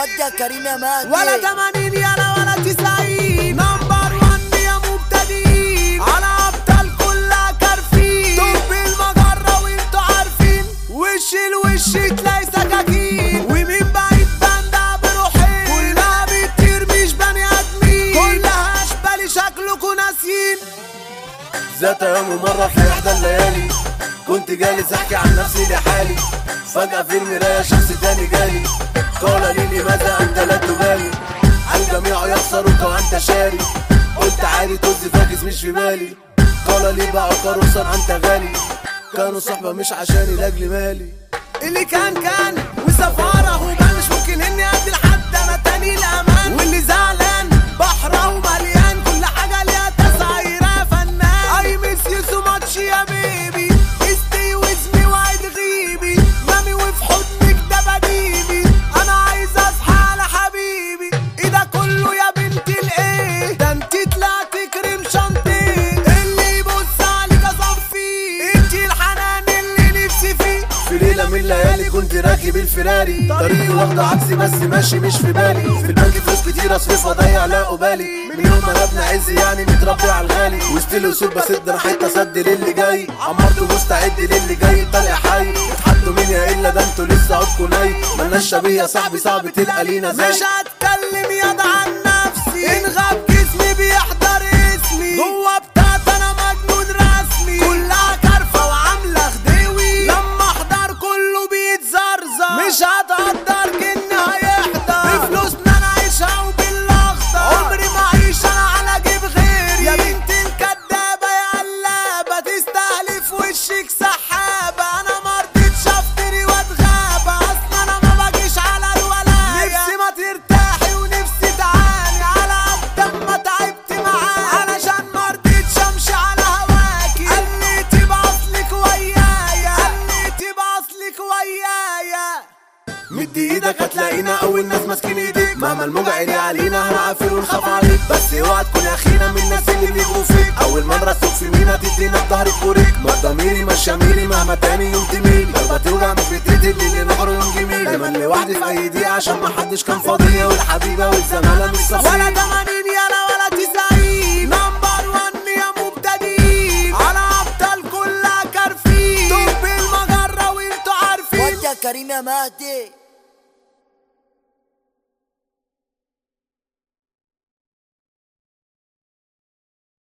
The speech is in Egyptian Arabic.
ودي كريم يا مهدي ولا 80 يلا ولا 90 نمبر 1 يا مبتدئين على ابطال كلها كارفين طب المجرة وانتوا عارفين وش الوش تلاقي سكاكين ومين بعيد بندع بروحين كلها بتطير مش بني ادمين كلها اشبالي شكلكوا ناسيين ذات يوم مرة في إحدى الليالي كنت جالس أحكي عن نفسي لحالي فجأة في المراية شخص تاني جالي قال لي لماذا أنت لا تبالي الجميع يخسرك وأنت شاري قلت عادي طز فاكس مش في بالي قال لي باعك رخصا أنت غالي كانوا صحبة مش عشاني لأجل مالي اللي كان كان وسفارة وبان مش ممكن اني ادي لحد انا تاني الامان واللي زعلان بحره ومليان كل حاجة ليها تسعيرة فنان اي ميس يو سو ماتش يا بيبي استي وزمي وعيد غيبي مامي وفي حضنك ده بديبي انا عايز اصحى على حبيبي ايه ده كله يا بنتي الايه ده انتي طلعتي كريم شانتيه اللي يبص عليك اصفيه انتي الحنان اللي نفسي فيه في ليلة من الليالي كنت راكب الفراري طريقي واخدة عكسي بس ماشي مش في بالي في البنك فلوس كتير اصرف واضيع لا قبالي من يوم ما ابن عز يعني متربي على الغالي وستيل وسوق بسد انا حته سد للي جاي عمرت مستعد للي جاي طلع حي اتحدوا مين يا الا ده انتوا لسه عودكوا ناي ملناش شبيه يا صاحبي صعب تلقى لينا زي مش هتكلم ياض عن نفسي ان غاب جسمي بيحضر اسمي جوه بتاعت انا مجنون رسمي كلها كارفه وعامله خديوي لما احضر كله بيتزرزر مش هتقدر جن هيحضر بفلوسنا انا عايشها وبالاخضر عمري ما اعيش انا على جيب غيري يا بنت الكدابه يا قلابه تستاهلي في وشك سحابه انا مرضتش افتري واتغابى اصلا انا ما باجيش على الولايه نفسي ما ترتاحي ونفسي تعاني على قد ما تعبت معاك علشان مرضتش امشي على هواكي قلتي باصلك ويايا قلتي باصلك ويايا مد ايدك هتلاقينا اول ناس ماسكين ايديك مهما الموجة عالي علينا هنعافر ونخاف عليك بس اوعى تكون اخينا من الناس اللي بيجوا فيك اول ما نرسوك في مينا تدينا في ظهر الكوريك ما ضميري مش شميري مهما تاني يوم تميلي ضربة توجع مش بتقتل اللي نهار يوم جميل دايما لوحدي في اي دقيقة عشان ما حدش كان فاضي والحبيبة والزمالة مش ولا صفية 80 يلا ولا 90 نمبر 1 يا مبتدئين على ابطال كلها كارفين طب المجرة وانتوا عارفين ودي كريم يا مهدي